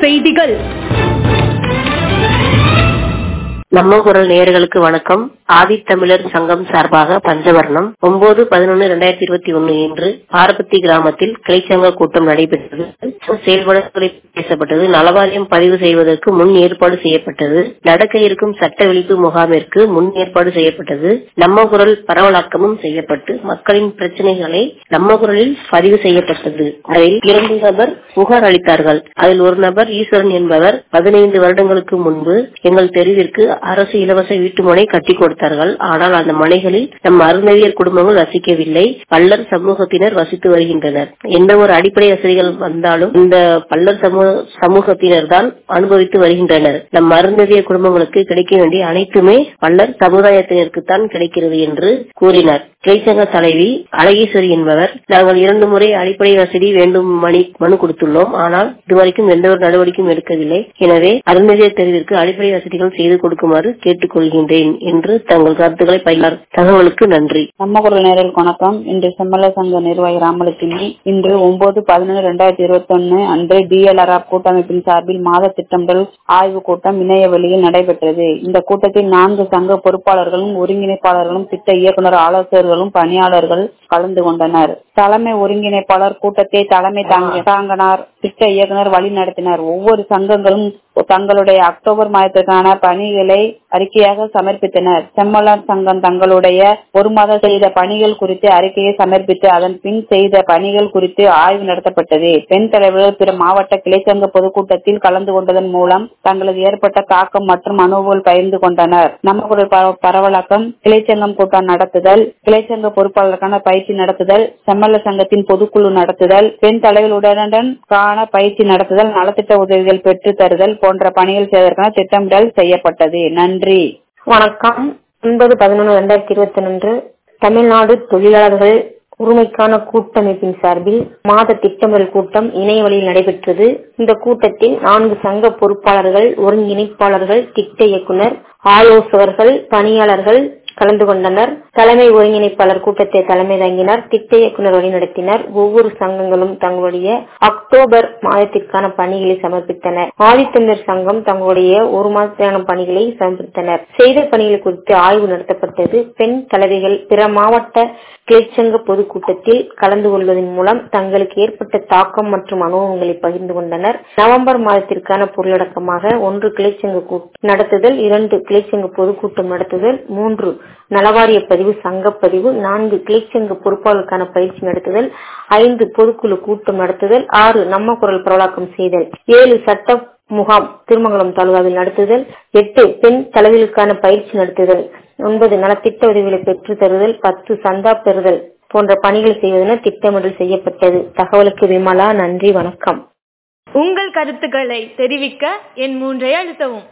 செய்திகள் நம்ம குரல் நேயர்களுக்கு வணக்கம் ஆதித்தமிழர் சங்கம் சார்பாக பஞ்சவர்ணம் ஒன்பது பதினொன்னு இரண்டாயிரத்தி இருபத்தி ஒன்னு இன்று பாரபத்தி கிராமத்தில் கிளைச்சங்க கூட்டம் நடைபெற்றது செயல்பாடுகளை பேசப்பட்டது நலவாரியம் பதிவு செய்வதற்கு முன் ஏற்பாடு செய்யப்பட்டது நடக்க இருக்கும் சட்ட விழிப்பு முகாமிற்கு முன் ஏற்பாடு செய்யப்பட்டது நம்ம குரல் பரவலாக்கமும் செய்யப்பட்டு மக்களின் பிரச்சனைகளை நம்ம குரலில் பதிவு செய்யப்பட்டது அதில் இரண்டு நபர் புகார் அளித்தார்கள் அதில் ஒரு நபர் ஈஸ்வரன் என்பவர் பதினைந்து வருடங்களுக்கு முன்பு எங்கள் தெருவிற்கு அரசு இலவச வீட்டு மனை கட்டி கொடுத்தார்கள் ஆனால் அந்த மனைகளில் நம் அருந்தவியர் குடும்பங்கள் வசிக்கவில்லை பல்லர் சமூகத்தினர் வசித்து வருகின்றனர் எந்த ஒரு அடிப்படை வசதிகள் வந்தாலும் இந்த பல்லர் சமூகத்தினர் தான் அனுபவித்து வருகின்றனர் நம் அருந்தவியர் குடும்பங்களுக்கு கிடைக்க வேண்டிய அனைத்துமே பல்லர் சமுதாயத்தினருக்கு தான் கிடைக்கிறது என்று கூறினார் கிளைச்சங்க தலைவி அழகேஸ்வரி என்பவர் நாங்கள் இரண்டு முறை அடிப்படை வசதி வேண்டும் மணி மனு கொடுத்துள்ளோம் ஆனால் இதுவரைக்கும் எந்த ஒரு நடவடிக்கையும் எடுக்கவில்லை எனவே அருந்ததியர் தெரிவிற்கு அடிப்படை வசதிகள் செய்து கொடுக்குமாறு கேட்டுக் கொள்கின்றேன் என்று தங்கள் கருத்துக்களை பயிலார் தகவலுக்கு நன்றி நம்ம குரல் நேரில் வணக்கம் இன்று செம்மல சங்க நிர்வாகி ராமலட்சுமி இன்று ஒன்பது பதினொன்று இரண்டாயிரத்தி இருபத்தி ஒன்னு அன்று டிஎல்ஆர் கூட்டமைப்பின் சார்பில் மாத திட்டமிடல் ஆய்வு கூட்டம் இணைய வழியில் நடைபெற்றது இந்த கூட்டத்தில் நான்கு சங்க பொறுப்பாளர்களும் ஒருங்கிணைப்பாளர்களும் திட்ட இயக்குநர் ஆலோசகர்களும் பணியாளர்கள் கலந்து கொண்டனர் தலைமை ஒருங்கிணைப்பாளர் கூட்டத்தை தலைமை தாங்கினார் திட்ட இயக்குனர் வழி நடத்தினார் ஒவ்வொரு சங்கங்களும் தங்களுடைய அக்டோபர் மாதத்திற்கான பணிகளை அறிக்கையாக சமர்ப்பித்தனர் செம்மலர் சங்கம் தங்களுடைய ஒரு மாதம் செய்த பணிகள் குறித்து அறிக்கையை சமர்ப்பித்து அதன் பின் செய்த பணிகள் குறித்து ஆய்வு நடத்தப்பட்டது பெண் தலைவர்கள் பிற மாவட்ட கிளைச்சங்க பொதுக்கூட்டத்தில் கலந்து கொண்டதன் மூலம் தங்களது ஏற்பட்ட தாக்கம் மற்றும் அனுபவங்கள் பகிர்ந்து கொண்டனர் நம்ம குரல் பரவலாக்கம் கிளைச்சங்கம் கூட்டம் நடத்துதல் கிளைச்சங்க பொறுப்பாளருக்கான பயிற்சி நடத்துதல் செம்மல சங்கத்தின் பொதுக்குழு நடத்துதல் பெண் தலைவர்களுடன் காண பயிற்சி நடத்துதல் நலத்திட்ட உதவிகள் பெற்று தருதல் போன்ற பணிகள் செய்வதற்கான திட்டமிடல் செய்யப்பட்டது நன்றி வணக்கம் ஒன்பது பதினொன்று இரண்டாயிரத்தி இருபத்தி ஒன்று தமிழ்நாடு தொழிலாளர்கள் உரிமைக்கான கூட்டமைப்பின் சார்பில் மாத திட்டமிடல் கூட்டம் இணைய வழியில் நடைபெற்றது இந்த கூட்டத்தில் நான்கு சங்க பொறுப்பாளர்கள் ஒருங்கிணைப்பாளர்கள் திட்ட இயக்குனர் ஆலோசகர்கள் பணியாளர்கள் கலந்து கொண்டனர் தலைமை ஒருங்கிணைப்பாளர் கூட்டத்தை தலைமை தாங்கினார் திட்ட இயக்குனர் வழிநடத்தினர் ஒவ்வொரு சங்கங்களும் தங்களுடைய அக்டோபர் மாதத்திற்கான பணிகளை சமர்ப்பித்தனர் ஆதித்தமிழர் சங்கம் தங்களுடைய ஒரு மாதத்திலான பணிகளை சமர்ப்பித்தனர் செய்த பணிகள் குறித்து ஆய்வு நடத்தப்பட்டது பெண் தலைவிகள் பிற மாவட்ட கிளைச்சங்க பொதுக்கூட்டத்தில் கலந்து கொள்வதன் மூலம் தங்களுக்கு ஏற்பட்ட தாக்கம் மற்றும் அனுபவங்களை பகிர்ந்து கொண்டனர் நவம்பர் மாதத்திற்கான பொருளடக்கமாக ஒன்று கிளைச்சங்க நடத்துதல் இரண்டு கிளைச்சங்க பொதுக்கூட்டம் நடத்துதல் மூன்று நலவாரிய பதிவு சங்கப்பதிவு நான்கு கிளைச்சங்க பொறுப்பாளருக்கான பயிற்சி நடத்துதல் ஐந்து பொதுக்குழு கூட்டம் நடத்துதல் ஆறு நம்ம குரல் பரவலாக்கம் செய்தல் ஏழு சட்ட முகாம் திருமங்கலம் தாலுகாவில் நடத்துதல் எட்டு பெண் தலைவிகளுக்கான பயிற்சி நடத்துதல் ஒன்பது நலத்திட்ட உதவிகளை பெற்று தருதல் பத்து சந்தா பெறுதல் போன்ற பணிகள் செய்வதென திட்டமிடல் செய்யப்பட்டது தகவலுக்கு விமலா நன்றி வணக்கம் உங்கள் கருத்துக்களை தெரிவிக்க என் மூன்றை அழுத்தவும்